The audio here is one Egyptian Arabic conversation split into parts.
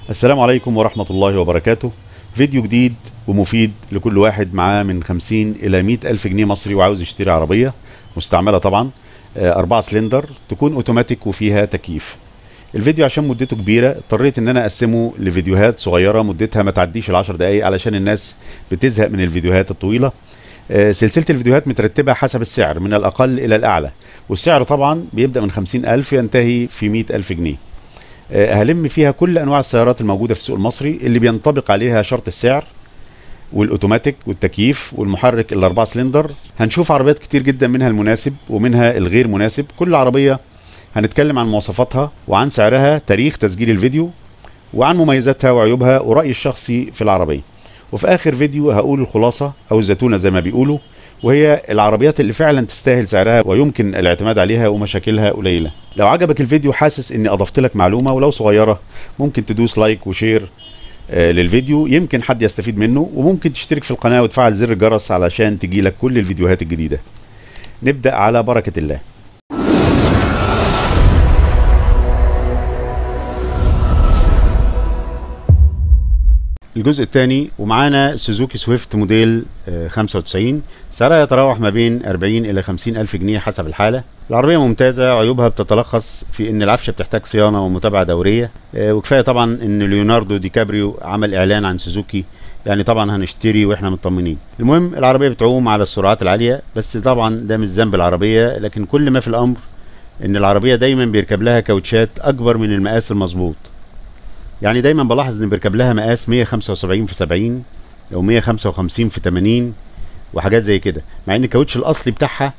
السلام عليكم ورحمة الله وبركاته فيديو جديد ومفيد لكل واحد معاه من 50 إلى 100 ألف جنيه مصري وعاوز يشتري عربية مستعملة طبعا آه، أربعة سلندر تكون أوتوماتيك وفيها تكييف الفيديو عشان مدته كبيرة اضطريت ان انا اقسمه لفيديوهات صغيرة مدتها ما تعديش العشر دقايق علشان الناس بتزهق من الفيديوهات الطويلة آه، سلسلة الفيديوهات مترتبة حسب السعر من الأقل إلى الأعلى والسعر طبعا بيبدأ من 50 ألف ينتهي في 100 ألف جنيه آه، هلم فيها كل انواع السيارات الموجوده في السوق المصري اللي بينطبق عليها شرط السعر والاوتوماتيك والتكييف والمحرك الاربعه سلندر هنشوف عربيات كتير جدا منها المناسب ومنها الغير مناسب كل عربيه هنتكلم عن مواصفاتها وعن سعرها تاريخ تسجيل الفيديو وعن مميزاتها وعيوبها ورأيي الشخصي في العربية وفي آخر فيديو هقول الخلاصة أو الزتونة زي ما بيقولوا وهي العربيات اللي فعلا تستاهل سعرها ويمكن الاعتماد عليها ومشاكلها قليلة لو عجبك الفيديو حاسس اني اضفت لك معلومة ولو صغيرة ممكن تدوس لايك وشير آه، للفيديو يمكن حد يستفيد منه وممكن تشترك في القناة وتفعل زر الجرس علشان تجيلك كل الفيديوهات الجديدة نبدأ على بركة الله الجزء الثاني ومعانا سوزوكي سويفت موديل آه، 95 سعرها يتراوح ما بين 40 الى 50 الف جنيه حسب الحاله العربيه ممتازه عيوبها بتتلخص في ان العفشه بتحتاج صيانه ومتابعه دوريه آه، وكفايه طبعا ان ليوناردو دي كابريو عمل اعلان عن سوزوكي يعني طبعا هنشتري واحنا مطمنين المهم العربيه بتعوم على السرعات العاليه بس طبعا ده مش ذنب العربيه لكن كل ما في الامر ان العربيه دايما بيركب لها كاوتشات اكبر من المقاس المظبوط يعني دايما بلاحظ ان بيركب لها مقاس 175 في 70 او 155 في 80 وحاجات زي كده مع ان الكاوتش الاصلي بتاعها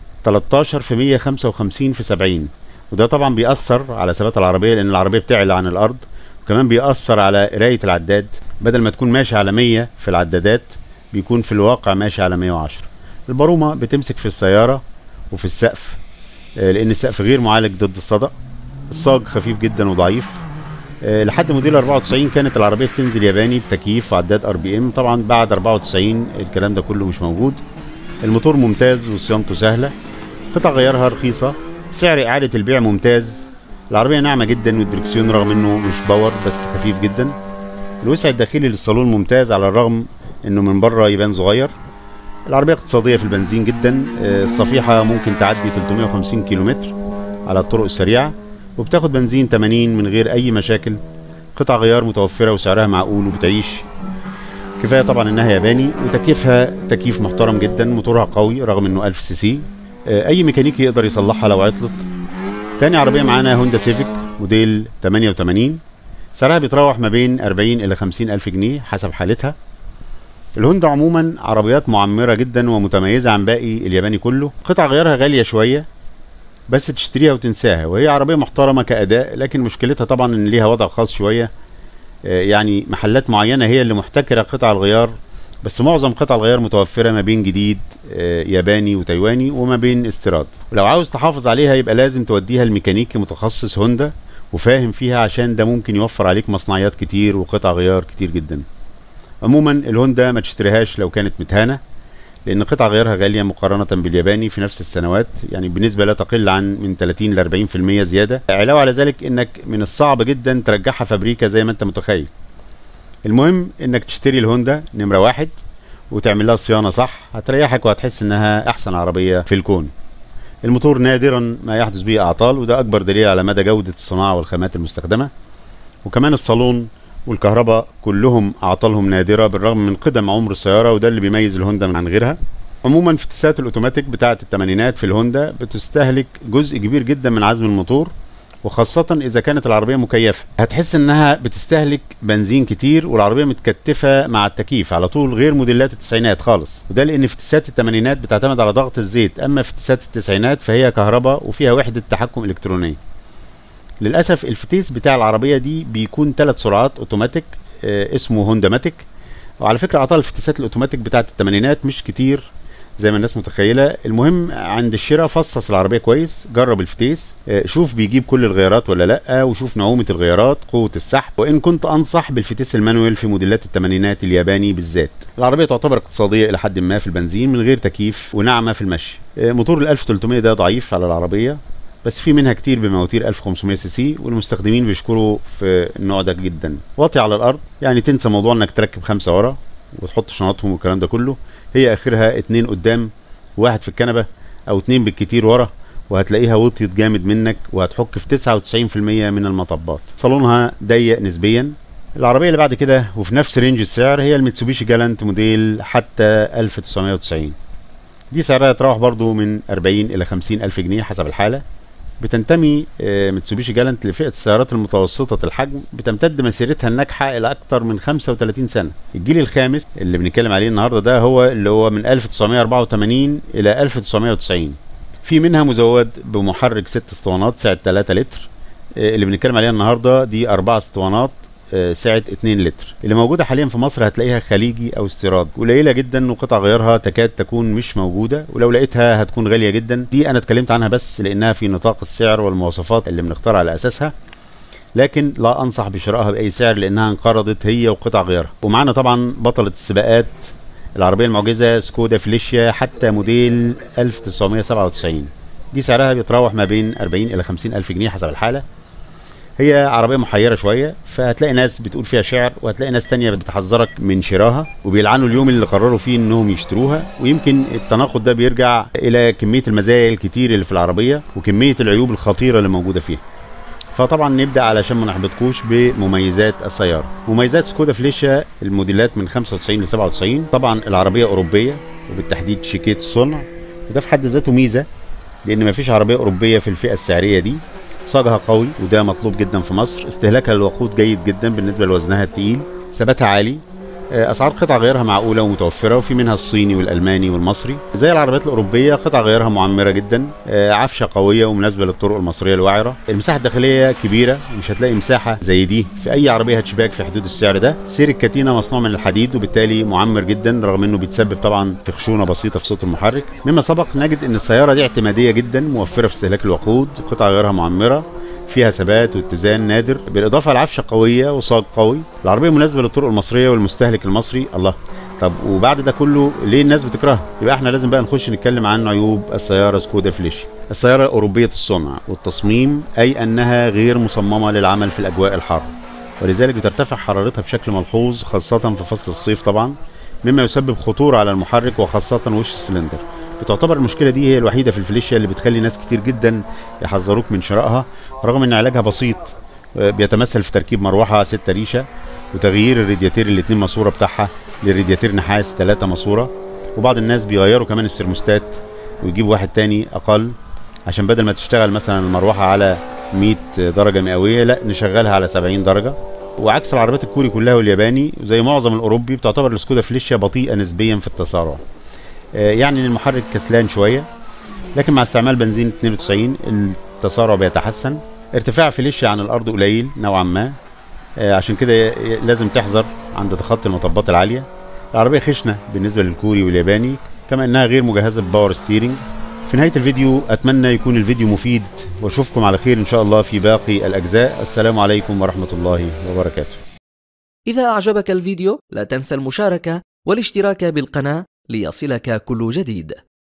13 في 155 في 70 وده طبعا بيأثر على ثبات العربيه لان العربيه بتعلى عن الارض وكمان بيأثر على قرايه العداد بدل ما تكون ماشي على 100 في العدادات بيكون في الواقع ماشي على 110 البارومه بتمسك في السياره وفي السقف آه، لان السقف غير معالج ضد الصدأ الصاج خفيف جدا وضعيف آه، لحد موديل 94 كانت العربيه بتنزل ياباني بتكييف وعداد ار بي ام طبعا بعد 94 الكلام ده كله مش موجود الموتور ممتاز وصيانته سهله قطع غيارها رخيصه سعر اعاده البيع ممتاز العربيه ناعمه جدا والدركسيون رغم انه مش باور بس خفيف جدا الوسع الداخلي للصالون ممتاز على الرغم انه من بره يبان صغير العربيه اقتصاديه في البنزين جدا آه، الصفيحه ممكن تعدي 350 كيلومتر على الطرق السريعه وبتاخد بنزين 80 من غير اي مشاكل قطع غيار متوفره وسعرها معقول وبتعيش كفايه طبعا انها ياباني وتكييفها تكييف محترم جدا موتورها قوي رغم انه 1000 سي سي آه، اي ميكانيكي يقدر يصلحها لو عطلت تاني عربيه معانا هوندا سيفيك موديل 88 سعرها بيتراوح ما بين 40 الى 50 الف جنيه حسب حالتها الهوندا عموما عربيات معمره جدا ومتميزه عن باقي الياباني كله قطع غيارها غاليه شويه بس تشتريها وتنساها وهي عربية محترمة كأداء لكن مشكلتها طبعا ان ليها وضع خاص شوية آه، يعني محلات معينة هي اللي محتكرة قطع الغيار بس معظم قطع الغيار متوفرة ما بين جديد آه، ياباني وتايواني وما بين استيراد ولو عاوز تحافظ عليها يبقى لازم توديها لميكانيكي متخصص هوندا وفاهم فيها عشان ده ممكن يوفر عليك مصنعيات كتير وقطع غيار كتير جدا عموما الهوندا ما تشتريهاش لو كانت متهانة لان قطع غيارها غاليه مقارنه بالياباني في نفس السنوات يعني بنسبه لا تقل عن من 30 ل 40% زياده علاوه على ذلك انك من الصعب جدا ترجعها فابريكا زي ما انت متخيل المهم انك تشتري الهوندا نمره واحد وتعمل لها صيانه صح هتريحك وهتحس انها احسن عربيه في الكون الموتور نادرا ما يحدث به اعطال وده اكبر دليل على مدى جوده الصناعه والخامات المستخدمه وكمان الصالون والكهرباء كلهم اعطالهم نادره بالرغم من قدم عمر السياره وده اللي بيميز الهوندا عن غيرها عموما فتسات الاوتوماتيك بتاعه الثمانينات في الهوندا بتستهلك جزء كبير جدا من عزم الموتور وخاصة إذا كانت العربية مكيفة هتحس إنها بتستهلك بنزين كتير والعربية متكتفة مع التكييف على طول غير موديلات التسعينات خالص وده لأن فتسات الثمانينات بتعتمد على ضغط الزيت أما فتسات التسعينات فهي كهرباء وفيها وحدة تحكم إلكترونية للاسف الفتيس بتاع العربيه دي بيكون ثلاث سرعات اوتوماتيك آه اسمه هوندا ماتيك وعلى فكره اعطال الفتيسات الاوتوماتيك بتاعه الثمانينات مش كتير زي ما الناس متخيله المهم عند الشراء فصص العربيه كويس جرب الفتيس آه شوف بيجيب كل الغيارات ولا لا وشوف نعومه الغيارات قوه السحب وان كنت انصح بالفتيس المانويل في موديلات الثمانينات الياباني بالذات العربيه تعتبر اقتصاديه الى حد ما في البنزين من غير تكييف وناعمه في المشي آه موتور ال 1300 ده ضعيف على العربيه بس في منها كتير بمواتير 1500 سي سي والمستخدمين بيشكروا في النوع ده جدا واطي على الارض يعني تنسى موضوع انك تركب خمسه ورا وتحط شنطهم والكلام ده كله هي اخرها اتنين قدام واحد في الكنبه او اتنين بالكتير ورا وهتلاقيها وطيت جامد منك وهتحك في 99% من المطبات صالونها ضيق نسبيا العربيه اللي بعد كده وفي نفس رينج السعر هي الميتسوبيشي جالانت موديل حتى 1990 دي سعرها يتراوح برضو من 40 الى 50 الف جنيه حسب الحاله بتنتمي آه، ميتسوبيشي جالانت لفئه السيارات المتوسطه الحجم بتمتد مسيرتها الناجحه الى اكثر من 35 سنه الجيل الخامس اللي بنتكلم عليه النهارده ده هو اللي هو من 1984 الى 1990 في منها مزود بمحرك 6 اسطوانات سعه 3 لتر آه، اللي بنتكلم عليها النهارده دي 4 اسطوانات آه، سعه 2 لتر اللي موجوده حاليا في مصر هتلاقيها خليجي او استيراد قليله جدا وقطع غيارها تكاد تكون مش موجوده ولو لقيتها هتكون غاليه جدا دي انا اتكلمت عنها بس لانها في نطاق السعر والمواصفات اللي بنختار على اساسها لكن لا انصح بشرائها باي سعر لانها انقرضت هي وقطع غيارها ومعانا طبعا بطله السباقات العربيه المعجزه سكودا فليشيا حتى موديل 1997 دي سعرها بيتراوح ما بين 40 الى 50 الف جنيه حسب الحاله هي عربيه محيره شويه فهتلاقي ناس بتقول فيها شعر وهتلاقي ناس تانية بتحذرك من شراها وبيلعنوا اليوم اللي قرروا فيه انهم يشتروها ويمكن التناقض ده بيرجع الى كميه المزايا الكتير اللي في العربيه وكميه العيوب الخطيره اللي موجوده فيها فطبعا نبدا علشان ما نحبطكوش بمميزات السياره مميزات سكودا فليشا الموديلات من 95 ل 97 طبعا العربيه اوروبيه وبالتحديد شيكيت الصنع وده في حد ذاته ميزه لان مفيش عربيه اوروبيه في الفئه السعريه دي صاجها قوي وده مطلوب جدا في مصر استهلاكها للوقود جيد جدا بالنسبه لوزنها التقيل ثباتها عالي آه، اسعار قطع غيارها معقوله ومتوفره وفي منها الصيني والالماني والمصري زي العربيات الاوروبيه قطع غيارها معمره جدا آه، عفشه قويه ومناسبه للطرق المصريه الوعره المساحه الداخليه كبيره مش هتلاقي مساحه زي دي في اي عربيه هاتشباك في حدود السعر ده سير الكتينه مصنوع من الحديد وبالتالي معمر جدا رغم انه بيتسبب طبعا في خشونه بسيطه في صوت المحرك مما سبق نجد ان السياره دي اعتماديه جدا موفره في استهلاك الوقود قطع غيارها معمره فيها ثبات واتزان نادر بالاضافه لعفشه قويه وصاج قوي العربيه مناسبه للطرق المصريه والمستهلك المصري الله طب وبعد ده كله ليه الناس بتكرهها يبقى احنا لازم بقى نخش نتكلم عن عيوب السياره سكودا فليشي السياره اوروبيه الصنع والتصميم اي انها غير مصممه للعمل في الاجواء الحاره ولذلك بترتفع حرارتها بشكل ملحوظ خاصه في فصل الصيف طبعا مما يسبب خطوره على المحرك وخاصه وش السلندر بتعتبر المشكله دي هي الوحيده في الفليشيا اللي بتخلي ناس كتير جدا يحذروك من شرائها رغم ان علاجها بسيط آه، بيتمثل في تركيب مروحه 6 ريشه وتغيير الرادياتير الاثنين ماسوره بتاعها لرادياتير نحاس 3 ماسوره وبعض الناس بيغيروا كمان السيرموستات ويجيبوا واحد تاني اقل عشان بدل ما تشتغل مثلا المروحه على 100 درجه مئويه لا نشغلها على 70 درجه وعكس العربيات الكوري كلها والياباني زي معظم الاوروبي بتعتبر السكودا فليشيا بطيئه نسبيا في التسارع آه، يعني إن المحرك كسلان شويه لكن مع استعمال بنزين 92 التسارع بيتحسن ارتفاع فيليشيا عن الارض قليل نوعا ما آه، عشان كده ي- لازم تحذر عند تخطي المطبات العاليه العربيه خشنه بالنسبه للكوري والياباني كما انها غير مجهزه بباور ستيرنج في نهايه الفيديو اتمنى يكون الفيديو مفيد واشوفكم على خير ان شاء الله في باقي الاجزاء السلام عليكم ورحمه الله وبركاته إذا أعجبك الفيديو لا تنسى المشاركة والاشتراك بالقناة ليصلك كل جديد